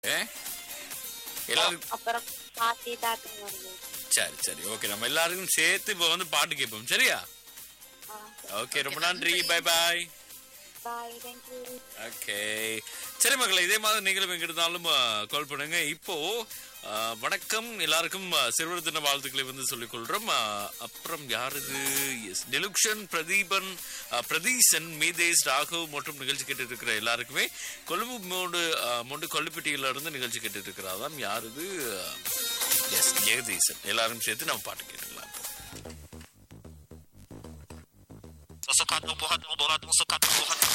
ஏ? எல்லாரும் அப்புறம் பாட்டி தாத்தா வருது சரி சரி ஓகே நம்ம எல்லாருக்கும் சேர்த்து இப்போ வந்து பாட்டு கேட்போம் சரியா ஓகே ரொம்ப நன்றி bye bye bye thank you okay சரி மக்களே இதே மாதிரி நீங்களும் எங்க இருந்தாலும் கால் பண்ணுங்க இப்போ ஆ, வணக்கம் எல்லாருக்கும் ஆ, சிறுவர் தின வாழ்த்துக்களை வந்து சொல்லிக் கொள்றோம் ஆ, அப்புறம் யார் இது எஸ் டெலுக்ஷன் பிரதீபன் ஆ, பிரதீசன் மீதேஷ் ராகவ் மற்றும் நிகழ்ச்சி கேட்டு இருக்கிற எல்லாருக்குமே கொழும்பு மோண்டு ஆ, மோண்டு கொல்லுப்பட்டியில இருந்து நிகழ்ச்சி கேட்டு இருக்கிறாதாம் யார் இது எஸ் ஜெகதீசன் எல்லாரும் சேர்த்து நம்ம பாட்டு கேட்டுக்கலாம் இப்போ Socadão, porradão, boladão, socadão, porradão.